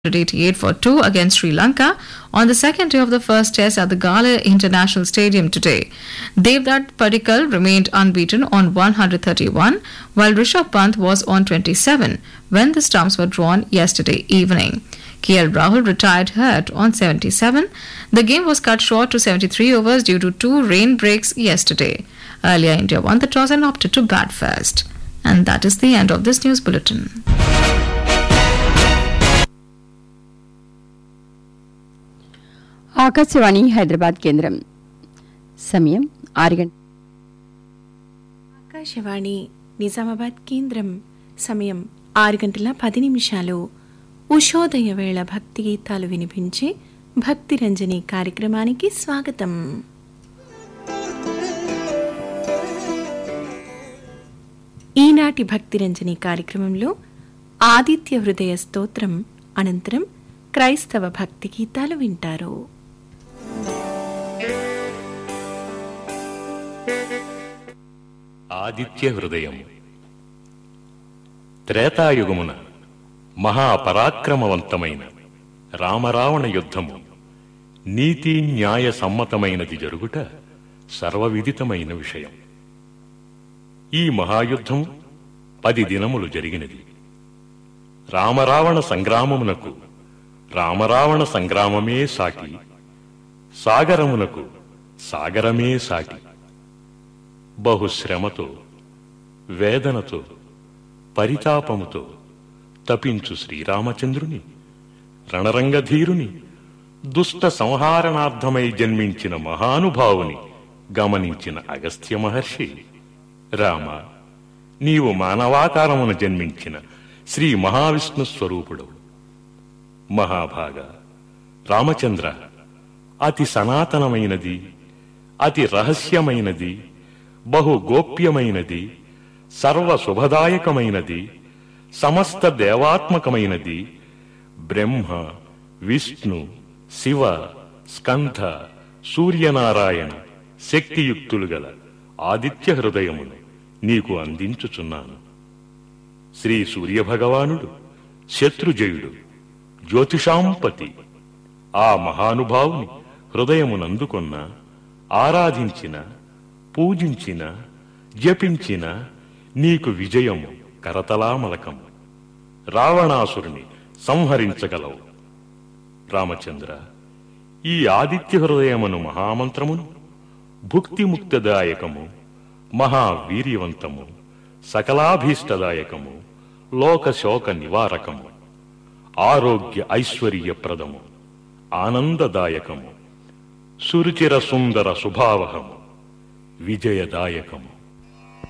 88 for 2 against Sri Lanka on the second day of the first test at the Gala International Stadium today. Devdutt Padikkal remained unbeaten on 131 while Rishabh Pant was on 27 when the stumps were drawn yesterday evening. KL Rahul retired hurt on 77. The game was cut short to 73 overs due to two rain breaks yesterday. Earlier, India won the toss and opted to bat first. And that is the end of this news bulletin. Akashvani Hyderabad కేంద్రం సమయం ఆరు గంట ఆకాశవాణి నిజామాబాద్ కేంద్రం సమయం ఆరు గంటల పది నిమిషాలు ఉషోదయ వేళ భక్తి గీతాలు వినిపించే భక్తి రంజని కార్యక్రమానికి స్వాగతం ఈనాటి భక్తి రంజని కార్యక్రమంలో ఆదిత్య హృదయ స్తోత్రం అనంతరం క్రైస్తవ భక్తి గీతాలు వింటారు ఆదిత్య హృదయం త్రేతాయుగమున మహాపరాక్రమవంతమైన రామరావణ యుద్ధము నీతి న్యాయ సమ్మతమైనది జరుగుట సర్వవిదితమైన విషయం ఈ మహాయుద్ధం పది దినములు జరిగినది రామరావణ సంగ్రామమునకు రామరావణ సంగ్రామమే సాటి సాగరమునకు సాగరమే సాటి బహుశ్రమతో వేదనతో పరితాపముతో తపించు శ్రీరామచంద్రుని రణరంగధీరుని దుష్ట సంహారణార్థమై జన్మించిన మహానుభావుని గమనించిన అగస్త్య మహర్షి రామ నీవు మానవాకారమున జన్మించిన శ్రీ మహావిష్ణు స్వరూపుడవు మహాభాగ రామచంద్ర అతి సనాతనమైనది అతి రహస్యమైనది బహు గోప్యమైనది సర్వ శుభదాయకమైనది సమస్త దేవాత్మకమైనది బ్రహ్మ విష్ణు శివ స్కంధ సూర్యనారాయణ శక్తియుక్తులు గల ఆదిత్య హృదయమును నీకు అందించుచున్నాను శ్రీ సూర్యభగవానుడు శత్రుజయుడు జ్యోతిషాంపతి ఆ మహానుభావుని హృదయమునందుకొన్న ఆరాధించిన పూజించిన జపించిన నీకు విజయము కరతలామలకము రావణాసురుని సంహరించగలవు రామచంద్ర ఈ ఆదిత్య హృదయమును మహామంత్రమును భుక్తిముక్తదాయకము మహావీర్యవంతము సకలాభీష్టదాయకము లోకశోక నివారకము ఆరోగ్య ఐశ్వర్యప్రదము ఆనందదాయకము సురుచిర సుందర శుభావహము విజయదాయకము